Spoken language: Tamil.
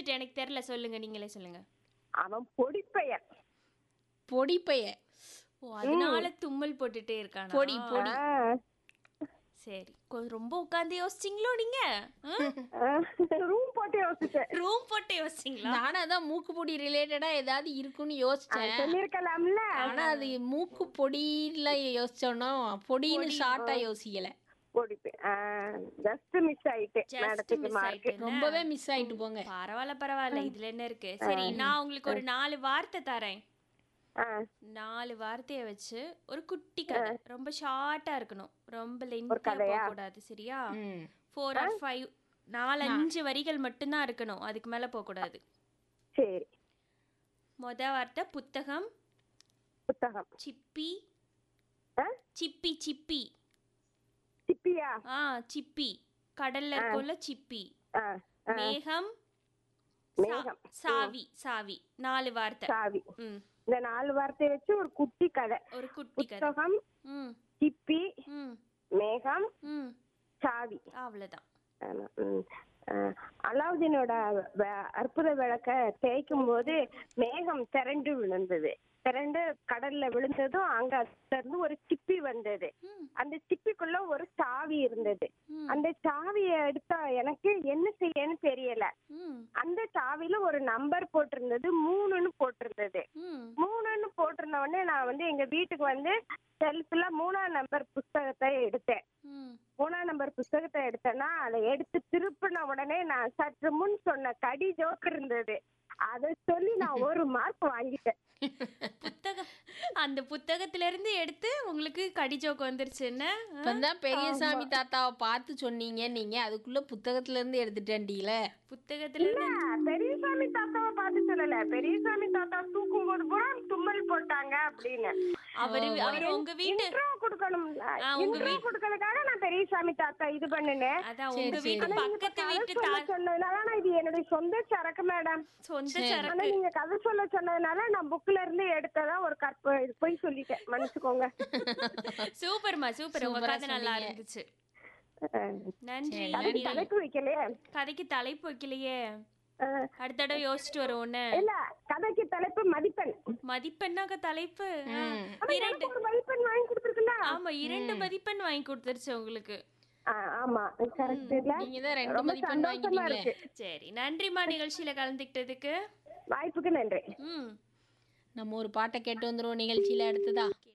பயந்துட்டு எனக்கு தெரியல சொல்லுங்க நீங்களே சொல்லுங்க அவன் பொடிப்பையன் பொடிப்பைய ஓ அதனால தும்மல் போட்டுட்டே இருக்கானா பொடி பொடி ஆ, சரி கொ- ரொம்ப உட்காந்து யோசிச்சிங்களோ நீங்க ஆ, ரூம் போட்டு யோசிச்சேன் ரூம் போட்டு யோசிச்சிங்களா நானும் அதான் மூக்கு பொடி ரிலேட்டடா ஏதாவது இருக்குன்னு யோசிச்சேன் சொல்லிருக்கலாம்ல ஆனா அது மூக்கு பொடியில யோசிச்சோன்னா பொடின்னு ஷார்ட்டா யோசிக்கல பொடிப்பு ஜஸ்ட் மிஸ் ஆயிட்டு Just மேடத்துக்கு miss மார்க் ஆயிட்டு ரொம்பவே மிஸ் ஆயிட்டு போங்க பரவாயில்ல பரவாயில்ல இதுல என்ன இருக்கு சரி நான் உங்களுக்கு ஒரு நாலு வார்த்தை தரேன் ஆ நாலு வார்த்தைய வச்சு ஒரு குட்டி கதை ரொம்ப ஷார்ட்டா இருக்கணும் ரொம்ப லென்த்தியா கதையா? போக கூடாது சரியா ம். ஃபோர் ஆர் ஃபைவ் நாலு அஞ்சு வரிகள் மட்டும்தான் இருக்கணும் அதுக்கு மேல போக கூடாது சரி மொத வார்த்தை புத்தகம் புத்தகம் சிப்பி ஆ? சிப்பி சிப்பி சிப்பியா ஆ சிப்பி கடல்ல இருக்கும்ல சிப்பி ஆ, மேகம் சா- மேகம். சாவி சாவி நாலு வார்த்தை சாவி ம் இந்த நாலு வார்த்தையை வச்சு ஒரு குட்டி கதை ஒரு குட்டி கதை புத்தகம் ம் சிப்பி ம் மேகம் ம் சாவி அவ்வளவுதான் ஆமா, ம். ஆ, அலாவுதீனோட வ- அற்புத விளக்க தேய்க்கும் போது மேகம் திரண்டு விழுந்தது திரண்டு கடல்ல விழுந்ததும் அங்க அதுல இருந்து ஒரு சிப்பி வந்தது ம். அந்த சிப்பிக்குள்ள ஒரு சாவி இருந்தது ம். அந்த சாவியை எடுத்தா எனக்கு என்ன செய்யன்னு தெரியல ம் அந்த சாவியில ஒரு நம்பர் போட்டிருந்தது மூணுன்னு போட்டிருந்தது ம் மூணுன்னு போட்டிருந்த உடனே நான் வந்து எங்க வீட்டுக்கு வந்து செல்ஃப்ல மூணாம் நம்பர் புஸ்தகத்தை எடுத்தேன் ம் மூணாம் நம்பர் புஸ்தகத்தை எடுத்தேன்னா அதை எடுத்து திருப்பின உடனே நான் சற்று முன் சொன்ன கடி ஜோக் இருந்தது அதை சொல்லி நான் ஒரு மார்க் வாங்கிட்டேன் புத்தகம் அந்த புத்தகத்துல இருந்து எடுத்து உங்களுக்கு கடிஜோக்கு வந்துருச்சு என்ன ஆ? இப்பதான் பெரியசாமி தாத்தாவை பார்த்து சொன்னீங்க நீங்க அதுக்குள்ள புத்தகத்துல இருந்து எடுத்துட்டேன்டீல புத்தகத்துல இல்ல இருந்து பெரியசாமி தாத்தாவை பார்த்து சொல்லல பெரியசாமி தாத்தா தூக்கும் போது பூரா தும்மல் போட்டாங்க அப்படின்னு அவரு அவர் உங்க வீட்டு இன்ட்ரோ கொடுக்கணும்ல ஆ, உங்க இன்ட்ரோ கொடுக்கறதுக்காக நான் பெரியசாமி தாத்தா இது பண்ணினேன் அதான் உங்க வீட்டு ஆனா நீங்க பக்கத்து கதை வீட்டு சொல்ல தா- சொன்னதுனால நான் இது என்னுடைய சொந்த சரக்கு மேடம் சொந்த ஆனா சரக்கு நீங்க கதை சொல்ல சொன்னதுனால நான் புக்ல இருந்து எடுத்ததா ஒரு கற்ப இது போய் சொல்லிட்டேன் மன்னிச்சுக்கோங்க சூப்பர்மா சூப்பர் உங்க சூப்பரா கதை நல்லா சொன்னீங்க. இருந்துச்சு அஹ், நன்றி கதைக்கு தலைப்பு வைக்கலையே கதைக்கு தலைப்பு வைக்கலையே அஹ், அடுத்த தடவை யோசிச்சுட்டு வருவோன்னு இல்ல கதைக்கு தலைப்பு மதிப்பெண் மதிப்பெண்ணாக தலைப்பு ஆ, ஆனா இரண்டு எனக்கு ஒரு மதிப்பெண் வாங்கி கொடுத்துருக்குல்ல ஆமா இரண்டு மதிப்பெண் வாங்கி கொடுத்துருச்சு உங்களுக்கு அஹ், ஆமா கரெக்ட் இல்ல நீங்க தான் ரெண்டு ரொம்ப மதிப்பெண் சந்தோஷமா வாங்கிட்டீங்களே இருக்கு சரி நன்றிம்மா நிகழ்ச்சியில கலந்துக்கிட்டதுக்கு வாய்ப்புக்கு நன்றி ம் நம்ம ஒரு பாட்டை கேட்டு வந்துருவோம் நிகழ்ச்சியில அடுத்ததா